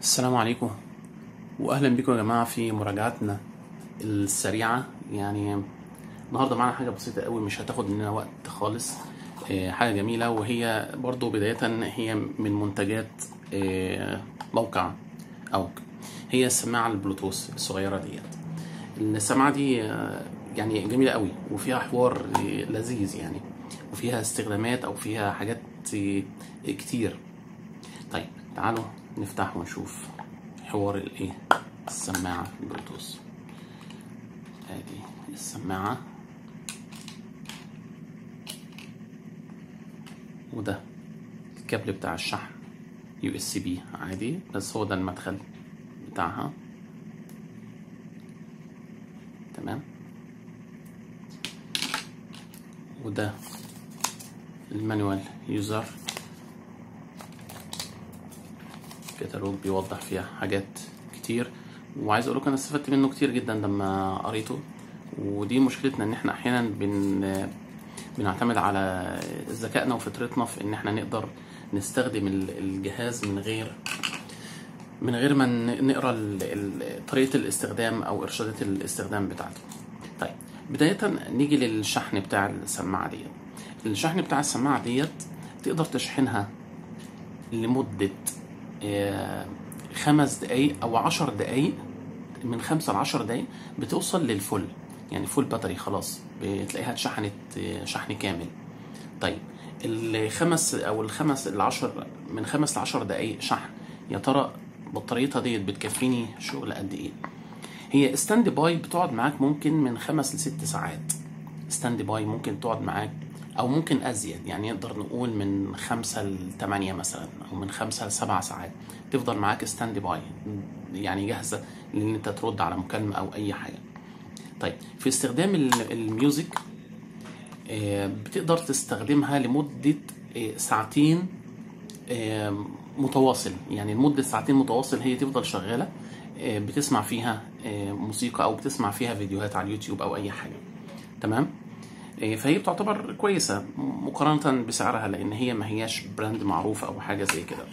السلام عليكم واهلا بكم يا جماعه في مراجعتنا السريعه يعني النهارده معانا حاجه بسيطه قوي مش هتاخد مننا وقت خالص آه، حاجه جميله وهي برضو بدايه هي من منتجات آه، موقع اوك هي السماعه البلوتوث الصغيره ديت السماعه دي آه، يعني جميله قوي وفيها حوار آه، لذيذ يعني وفيها استخدامات او فيها حاجات آه، كتير طيب تعالوا نفتح ونشوف حوار الايه السماعة البلوتوث ادي السماعة وده الكابل بتاع الشحن يو اس بي عادي بس هو ده المدخل بتاعها تمام وده المانوال يوزر كتالوج بيوضح فيها حاجات كتير وعايز اقول لكم انا استفدت منه كتير جدا لما قريته ودي مشكلتنا ان احنا احيانا بن بنعتمد على ذكائنا وفطرتنا في ان احنا نقدر نستخدم ال- الجهاز من غير من غير ما ن- نقرا ال- ال- طريقه الاستخدام او ارشادات الاستخدام بتاعته طيب بدايه نيجي للشحن بتاع السماعه ديت الشحن بتاع السماعه ديت تقدر تشحنها لمدة آه، خمس دقايق أو عشر دقايق من خمسة لعشر دقايق بتوصل للفل يعني فول باتري خلاص بتلاقيها اتشحنت آه، شحن كامل طيب الخمس أو الخمس العشر من خمس لعشر دقايق شحن يا ترى بطاريتها ديت بتكفيني شغل قد إيه؟ هي ستاند باي بتقعد معاك ممكن من خمس لست ساعات ستاند باي ممكن تقعد معاك او ممكن ازيد يعني نقدر نقول من خمسة لثمانية مثلا او من خمسة لسبع ساعات تفضل معاك ستاند باي يعني جاهزة لان انت ترد على مكالمة او اي حاجة طيب في استخدام ال- الميوزك آه، بتقدر تستخدمها لمدة آه، ساعتين آه، متواصل يعني لمدة ساعتين متواصل هي تفضل شغالة آه، بتسمع فيها آه، موسيقى أو بتسمع فيها فيديوهات على اليوتيوب أو أي حاجة تمام آه، فهي بتعتبر كويسة مقارنة بسعرها لأن هي ما هياش براند معروف أو حاجة زي كده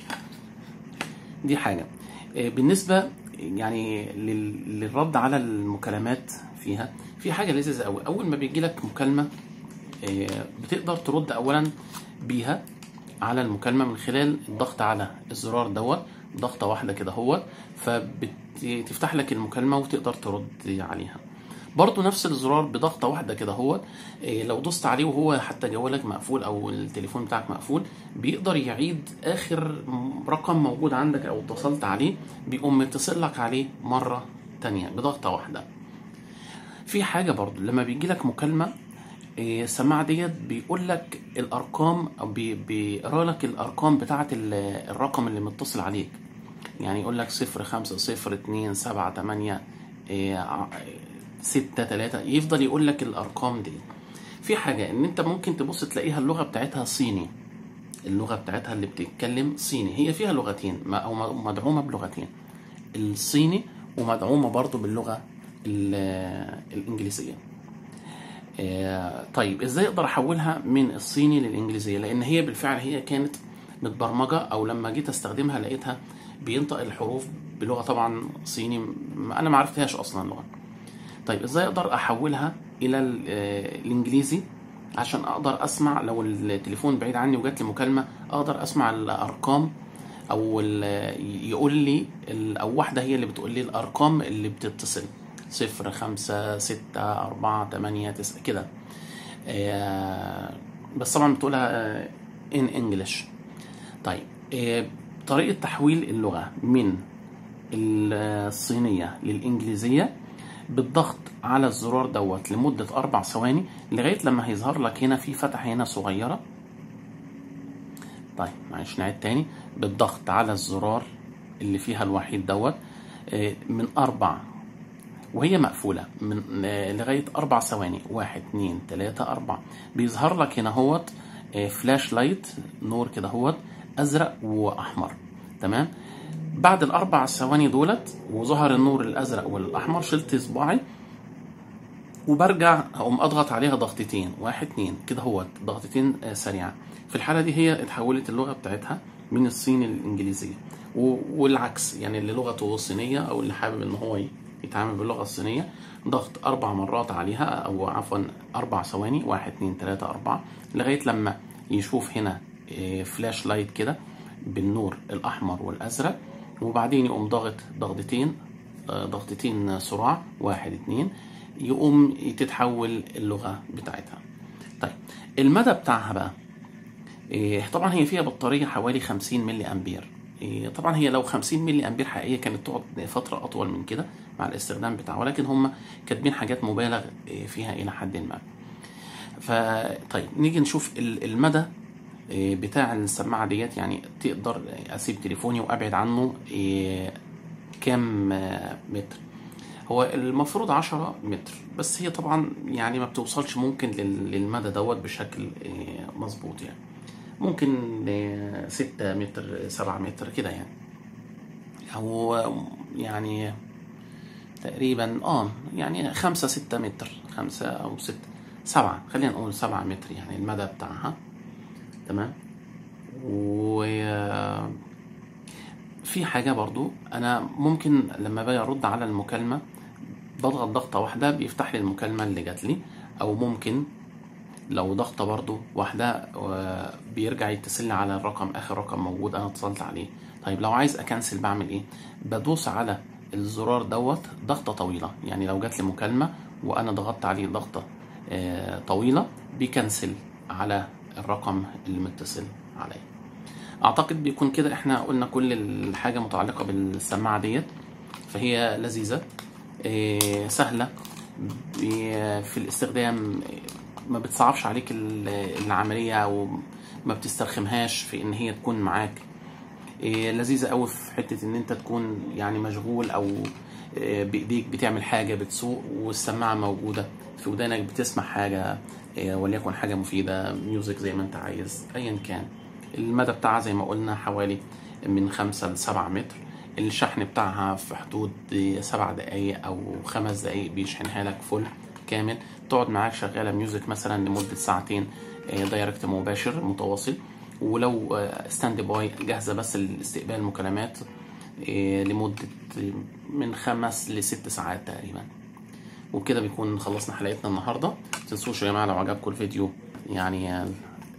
دي حاجة آه، بالنسبة يعني لل- للرد على المكالمات فيها في حاجة لذيذة أوي أول ما بيجي لك مكالمة آه، بتقدر ترد اولا بيها على المكالمه من خلال الضغط على الزرار دوت ضغطه واحده كده هو فبتفتح لك المكالمه وتقدر ترد عليها برضو نفس الزرار بضغطه واحده كده هو آه، لو دوست عليه وهو حتى جوالك مقفول او التليفون بتاعك مقفول بيقدر يعيد اخر رقم موجود عندك او اتصلت عليه بيقوم متصل لك عليه مره تانية بضغطه واحده في حاجة برضو لما بيجي لك مكالمة إيه، السماعة ديت بيقول لك الأرقام أو بي- بيقرا لك الأرقام بتاعة ال- الرقم اللي متصل عليك يعني يقول لك صفر خمسة صفر اتنين سبعة تمانية إيه، ع- ستة تلاتة يفضل يقول لك الأرقام دي في حاجة إن أنت ممكن تبص تلاقيها اللغة بتاعتها صيني اللغة بتاعتها اللي بتتكلم صيني هي فيها لغتين ما- أو مدعومة بلغتين الصيني ومدعومة برضو باللغة ال- الإنجليزية آه، طيب ازاي اقدر احولها من الصيني للانجليزيه لان هي بالفعل هي كانت متبرمجه او لما جيت استخدمها لقيتها بينطق الحروف بلغه طبعا صيني م- انا ما عرفتهاش اصلا لغه طيب ازاي اقدر احولها الى ال- آه، الانجليزي عشان اقدر اسمع لو التليفون بعيد عني وجات لي مكالمه اقدر اسمع الارقام او ال- يقول لي ال- او واحده هي اللي بتقول لي الارقام اللي بتتصل صفر خمسة ستة أربعة تمانية تسعة كده آه، بس طبعا بتقولها ان انجلش طيب آه، طريقة تحويل اللغة من الصينية للإنجليزية بالضغط على الزرار دوت لمدة أربع ثواني لغاية لما هيظهر لك هنا في فتحة هنا صغيرة طيب معلش نعيد تاني بالضغط على الزرار اللي فيها الوحيد دوت آه، من أربع وهي مقفولة من آه، لغاية أربع ثواني واحد اتنين تلاتة أربعة بيظهر لك هنا هوت آه، فلاش لايت نور كده هوت أزرق وأحمر تمام بعد الأربع ثواني دولت وظهر النور الأزرق والأحمر شلت صباعي وبرجع اقوم اضغط عليها ضغطتين واحد اتنين كده هو ضغطتين آه، سريعه في الحاله دي هي اتحولت اللغه بتاعتها من الصيني للانجليزيه و- والعكس يعني اللي لغته صينيه او اللي حابب ان هو ي- يتعامل باللغه الصينيه ضغط اربع مرات عليها او عفوا اربع ثواني واحد اتنين تلاته اربعه لغايه لما يشوف هنا إيه، فلاش لايت كده بالنور الاحمر والازرق وبعدين يقوم ضاغط ضغطتين آه، ضغطتين صراع واحد اتنين يقوم تتحول اللغه بتاعتها طيب المدى بتاعها بقى إيه، طبعا هي فيها بطارية حوالي 50 ملي أمبير إيه، طبعا هي لو 50 ملي أمبير حقيقية كانت تقعد فترة أطول من كده مع الاستخدام بتاعها ولكن هم كاتبين حاجات مبالغ إيه، فيها إلى حد ما فطيب نيجي نشوف ال- المدى إيه، بتاع السماعة ديت يعني تقدر أسيب تليفوني وأبعد عنه إيه، كام آه، متر هو المفروض 10 متر بس هي طبعا يعني ما بتوصلش ممكن لل- للمدى دوت بشكل آه، مظبوط يعني ممكن آه، 6 متر 7 متر كده يعني او يعني تقريبا اه يعني 5 6 متر 5 او 6 7 خلينا نقول 7 متر يعني المدى بتاعها تمام و في حاجة برضو أنا ممكن لما باجي أرد على المكالمة بضغط ضغطة واحدة بيفتح لي المكالمة اللي جات لي أو ممكن لو ضغطة برضو واحدة آه، بيرجع يتصل لي على الرقم آخر رقم موجود أنا اتصلت عليه طيب لو عايز أكنسل بعمل إيه؟ بدوس على الزرار دوت ضغطة طويلة يعني لو جات لي مكالمة وأنا ضغطت عليه ضغطة آه، طويلة بيكنسل على الرقم اللي متصل عليه اعتقد بيكون كده احنا قلنا كل الحاجه متعلقه بالسماعه ديت فهي لذيذه إيه، سهله بي- في الاستخدام ما بتصعبش عليك ال- العمليه او ما بتسترخمهاش في ان هي تكون معاك إيه، لذيذه قوي في حته ان انت تكون يعني مشغول او إيه، بايديك بتعمل حاجه بتسوق والسماعه موجوده في ودانك بتسمع حاجه إيه، وليكن حاجه مفيده ميوزك زي ما انت عايز ايا كان المدى بتاعها زي ما قلنا حوالي من خمسة لسبعة متر الشحن بتاعها في حدود سبع دقايق أو خمس دقايق بيشحنها لك فل كامل تقعد معاك شغالة ميوزك مثلا لمدة ساعتين آه، دايركت مباشر متواصل ولو آه، ستاند باي جاهزة بس لاستقبال المكالمات آه، لمدة من خمس لست ساعات تقريبا وبكده بيكون خلصنا حلقتنا النهارده متنسوش يا جماعه لو عجبكم الفيديو يعني آه،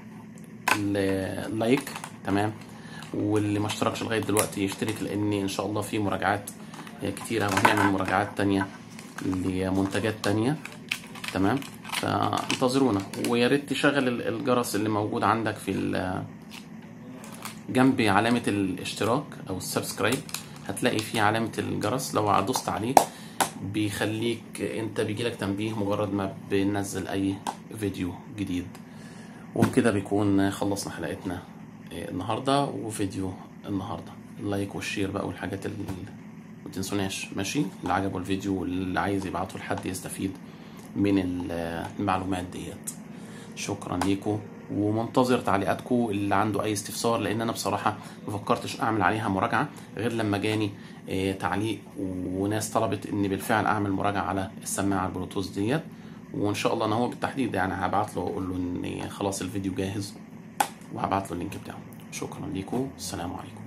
اللايك تمام واللي ما اشتركش لغايه دلوقتي يشترك لان ان شاء الله في مراجعات كتيره وهنعمل مراجعات تانية لمنتجات تانية تمام فانتظرونا ويا ريت تشغل ال- الجرس اللي موجود عندك في ال- جنب علامة الاشتراك أو السبسكرايب هتلاقي في علامة الجرس لو دوست عليه بيخليك انت بيجيلك تنبيه مجرد ما بننزل أي فيديو جديد وبكده بيكون خلصنا حلقتنا النهاردة وفيديو النهاردة اللايك والشير بقى والحاجات اللي ما تنسوناش ماشي اللي عجبه الفيديو واللي عايز يبعته لحد يستفيد من المعلومات ديت شكرا ليكم ومنتظر تعليقاتكم اللي عنده اي استفسار لان انا بصراحه ما فكرتش اعمل عليها مراجعه غير لما جاني آه، تعليق وناس طلبت اني بالفعل اعمل مراجعه على السماعه البلوتوث ديت وان شاء الله انا هو بالتحديد يعني هبعت له واقول له ان خلاص الفيديو جاهز وهبعت له اللينك بتاعه شكرا ليكم السلام عليكم